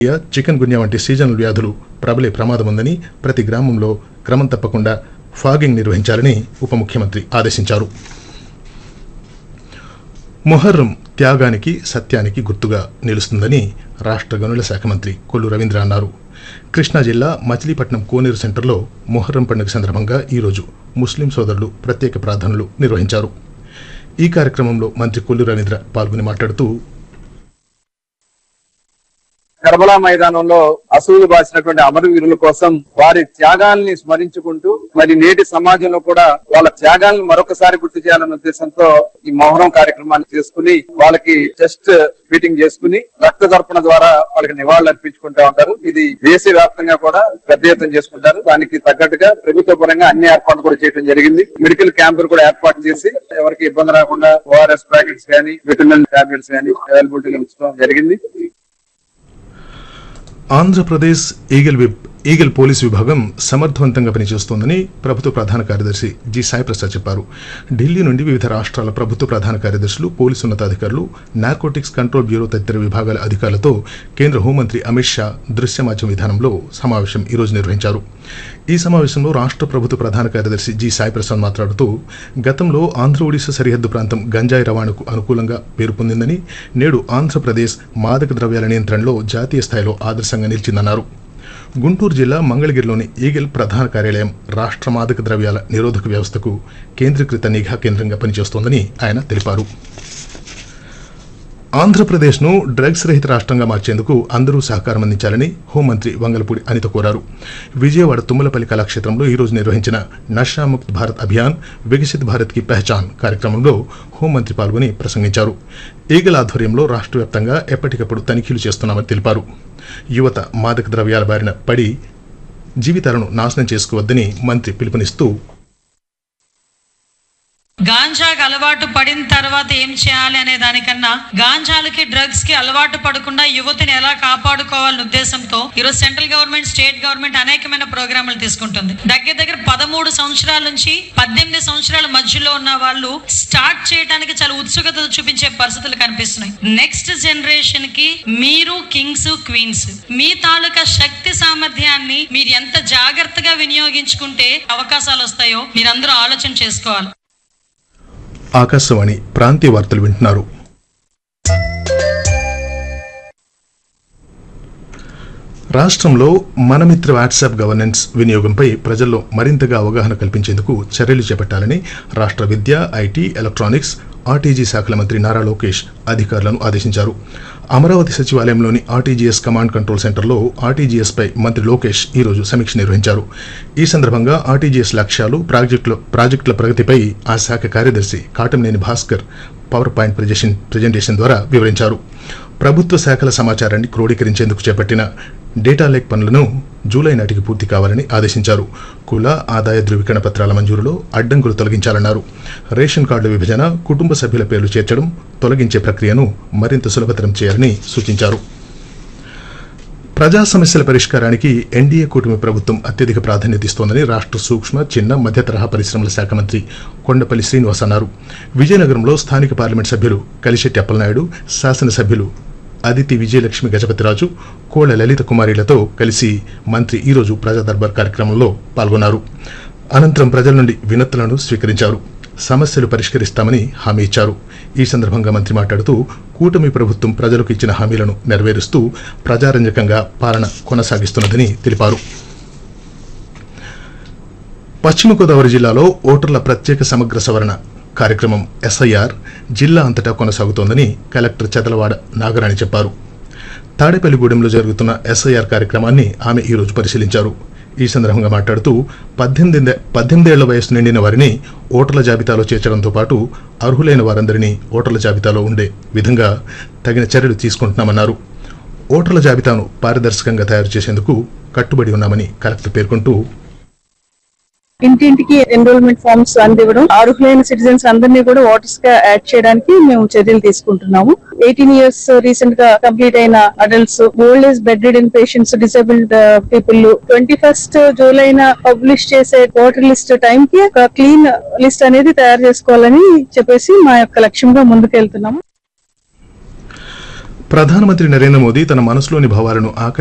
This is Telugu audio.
చికెన్ గున్యా వంటి సీజనల్ వ్యాధులు ప్రబలే ప్రమాదం ఉందని ప్రతి గ్రామంలో క్రమం తప్పకుండా ఫాగింగ్ నిర్వహించాలని ఉప ముఖ్యమంత్రి ఆదేశించారు మొహర్రం త్యాగానికి సత్యానికి గుర్తుగా నిలుస్తుందని రాష్ట్ర గనుల శాఖ మంత్రి కొల్లు రవీంద్ర అన్నారు కృష్ణా జిల్లా మచిలీపట్నం కోనేరు సెంటర్లో మొహర్రం పండుగ సందర్భంగా ఈరోజు ముస్లిం సోదరులు ప్రత్యేక ప్రార్థనలు నిర్వహించారు ఈ కార్యక్రమంలో మంత్రి కొల్లు రవీంద్ర పాల్గొని మాట్లాడుతూ కర్బలా మైదానంలో అసూలు బాసినటువంటి అమరవీరుల కోసం వారి త్యాగాల్ని స్మరించుకుంటూ మరి నేటి సమాజంలో కూడా వాళ్ళ త్యాగాలను మరొకసారి గుర్తు చేయాలన్న ఉద్దేశంతో ఈ మోహరం కార్యక్రమాన్ని చేసుకుని వాళ్ళకి చెస్ట్ మీటింగ్ చేసుకుని రక్త తర్పణ ద్వారా వాళ్ళకి నివాళులు అర్పించుకుంటా ఉంటారు ఇది దేశవ్యాప్తంగా కూడా పెద్ద ఎత్తున చేసుకుంటారు దానికి తగ్గట్టుగా ప్రభుత్వ పరంగా అన్ని ఏర్పాట్లు కూడా చేయడం జరిగింది మెడికల్ క్యాంపులు కూడా ఏర్పాటు చేసి ఎవరికి ఇబ్బంది రాకుండా ఓఆర్ఎస్ ప్యాకెట్స్ కానీ విటమిన్ టాబ్లెట్స్ కానీ అవైలబిలిటీగా ఉంచడం జరిగింది ఆంధ్రప్రదేశ్ ఈగల్ విబ్ ఈగల్ పోలీసు విభాగం సమర్థవంతంగా పనిచేస్తోందని ప్రభుత్వ ప్రధాన కార్యదర్శి జి సాయి ప్రసాద్ చెప్పారు ఢిల్లీ నుండి వివిధ రాష్ట్రాల ప్రభుత్వ ప్రధాన కార్యదర్శులు పోలీసు ఉన్నతాధికారులు నార్కోటిక్స్ కంట్రోల్ బ్యూరో తదితర విభాగాల అధికారులతో కేంద్ర హోంమంత్రి అమిత్ షా దృశ్య మాధ్యమ విధానంలో సమావేశం ఈరోజు నిర్వహించారు ఈ సమావేశంలో రాష్ట్ర ప్రభుత్వ ప్రధాన కార్యదర్శి జి సాయి ప్రసాద్ మాట్లాడుతూ గతంలో ఆంధ్ర ఒడిశా సరిహద్దు ప్రాంతం గంజాయి రవాణాకు అనుకూలంగా పేరు పొందిందని నేడు ఆంధ్రప్రదేశ్ మాదక ద్రవ్యాల నియంత్రణలో జాతీయ స్థాయిలో ఆదర్శంగా నిలిచిందన్నారు గుంటూరు జిల్లా మంగళగిరిలోని ఈగల్ ప్రధాన కార్యాలయం రాష్ట్ర మాదక ద్రవ్యాల నిరోధక వ్యవస్థకు కేంద్రీకృత నిఘా కేంద్రంగా పనిచేస్తోందని ఆయన తెలిపారు ఆంధ్రప్రదేశ్ను డ్రగ్స్ రహిత రాష్ట్రంగా మార్చేందుకు అందరూ సహకారం అందించాలని హోంమంత్రి వంగలపూడి అనిత కోరారు విజయవాడ తుమ్మలపల్లి కళాక్షేత్రంలో ఈరోజు నిర్వహించిన నషాముక్త్ భారత్ అభియాన్ వికసిత్ భారత్ కి పెహచాన్ కార్యక్రమంలో హోంమంత్రి పాల్గొని ప్రసంగించారు ఈగల ఆధ్వర్యంలో రాష్ట్ర వ్యాప్తంగా ఎప్పటికప్పుడు తనిఖీలు చేస్తున్నామని తెలిపారు యువత మాదక ద్రవ్యాల బారిన పడి జీవితాలను నాశనం చేసుకోవద్దని మంత్రి పిలుపునిస్తూ గాంజాకి అలవాటు పడిన తర్వాత ఏం చేయాలి అనే దానికన్నా గాంజాలకి డ్రగ్స్ కి అలవాటు పడకుండా యువతిని ఎలా కాపాడుకోవాలనే ఉద్దేశంతో ఈరోజు సెంట్రల్ గవర్నమెంట్ స్టేట్ గవర్నమెంట్ అనేకమైన ప్రోగ్రాములు తీసుకుంటుంది దగ్గర దగ్గర పదమూడు సంవత్సరాల నుంచి పద్దెనిమిది సంవత్సరాల మధ్యలో ఉన్న వాళ్ళు స్టార్ట్ చేయడానికి చాలా ఉత్సుకత చూపించే పరిస్థితులు కనిపిస్తున్నాయి నెక్స్ట్ జనరేషన్ కి మీరు కింగ్స్ క్వీన్స్ మీ తాలూకా శక్తి సామర్థ్యాన్ని మీరు ఎంత జాగ్రత్తగా వినియోగించుకుంటే అవకాశాలు వస్తాయో మీరందరూ ఆలోచన చేసుకోవాలి ఆకాశవాణి ప్రాంతీయ వార్తలు వింటున్నారు రాష్ట్రంలో మనమిత్ర వాట్సాప్ గవర్నెన్స్ వినియోగంపై ప్రజల్లో మరింతగా అవగాహన కల్పించేందుకు చర్యలు చేపట్టాలని రాష్ట్ర విద్య ఐటీ ఎలక్ట్రానిక్స్ ఆర్టీజీ శాఖల మంత్రి నారా లోకేష్ అధికారులను ఆదేశించారు అమరావతి సచివాలయంలోని ఆర్టీజీఎస్ కమాండ్ కంట్రోల్ సెంటర్లో ఆర్టీజీఎస్ పై మంత్రి లోకేష్ ఈరోజు సమీక్ష నిర్వహించారు ఈ సందర్భంగా ఆర్టీజీఎస్ లక్ష్యాలు ప్రాజెక్టుల ప్రాజెక్టుల ప్రగతిపై ఆ శాఖ కార్యదర్శి Katamneni Bhaskar power point presentation presentation ద్వారా వివరించారు ప్రభుత్వ శాఖల సమాచారాన్ని క్రోడీకరించేందుకు చేపట్టిన డేటా లేక్ పనులను జూలై నాటికి పూర్తి కావాలని ఆదేశించారు కుల ఆదాయ ధృవీకరణ పత్రాల మంజూరులో అడ్డంకులు తొలగించాలన్నారు రేషన్ కార్డుల విభజన కుటుంబ సభ్యుల పేర్లు చేర్చడం తొలగించే ప్రక్రియను మరింత సులభతరం చేయాలని సూచించారు ప్రజా సమస్యల పరిష్కారానికి ఎన్డీఏ కూటమి ప్రభుత్వం అత్యధిక ప్రాధాన్యత ఇస్తోందని రాష్ట్ర సూక్ష్మ చిన్న మధ్య తరహా పరిశ్రమల శాఖ మంత్రి కొండపల్లి శ్రీనివాస్ అన్నారు విజయనగరంలో స్థానిక పార్లమెంట్ సభ్యులు కలిశెట్టి అప్పలనాయుడు శాసనసభ్యులు అదితి విజయలక్ష్మి గజపతిరాజు కోళ్ల లలిత కుమారిలతో కలిసి మంత్రి ఈరోజు ప్రజా దర్బార్ కార్యక్రమంలో పాల్గొన్నారు అనంతరం ప్రజల నుండి వినతులను స్వీకరించారు సమస్యలు పరిష్కరిస్తామని హామీ ఇచ్చారు ఈ సందర్భంగా మంత్రి మాట్లాడుతూ కూటమి ప్రభుత్వం ప్రజలకు ఇచ్చిన హామీలను నెరవేరుస్తూ ప్రజారంజకంగా పాలన కొనసాగిస్తున్నదని తెలిపారు పశ్చిమ గోదావరి జిల్లాలో ఓటర్ల ప్రత్యేక సమగ్ర సవరణ కార్యక్రమం ఎస్ఐఆర్ జిల్లా అంతటా కొనసాగుతోందని కలెక్టర్ చదలవాడ నాగరాణి చెప్పారు తాడేపల్లిగూడెంలో జరుగుతున్న ఎస్ఐఆర్ కార్యక్రమాన్ని ఆమె ఈరోజు పరిశీలించారు ఈ సందర్భంగా మాట్లాడుతూ పద్దెనిమిది పద్దెనిమిదేళ్ల వయసు నిండిన వారిని ఓటర్ల జాబితాలో చేర్చడంతో పాటు అర్హులైన వారందరినీ ఓటర్ల జాబితాలో ఉండే విధంగా తగిన చర్యలు తీసుకుంటున్నామన్నారు ఓటర్ల జాబితాను పారదర్శకంగా తయారు చేసేందుకు కట్టుబడి ఉన్నామని కలెక్టర్ పేర్కొంటూ ఇంటింటికి ఎన్రోల్మెంట్ ఫామ్స్ అందివ్వడం అర్హులైన సిటిజన్స్ అందరినీ కూడా ఓటర్స్ గా యాడ్ చేయడానికి మేము చర్యలు తీసుకుంటున్నాము ఎయిటీన్ ఇయర్స్ రీసెంట్ గా కంప్లీట్ అయిన adults old age bed ridden patients disabled people twenty first జూలైన పబ్లిష్ చేసే ఓటర్ లిస్ట్ టైం కి ఒక క్లీన్ లిస్ట్ అనేది తయారు చేసుకోవాలని చెప్పేసి మా యొక్క లక్ష్యంగా ముందుకెళ్తున్నాము ప్రధానమంత్రి నరేంద్ర మోదీ తన మనసులోని భావాలను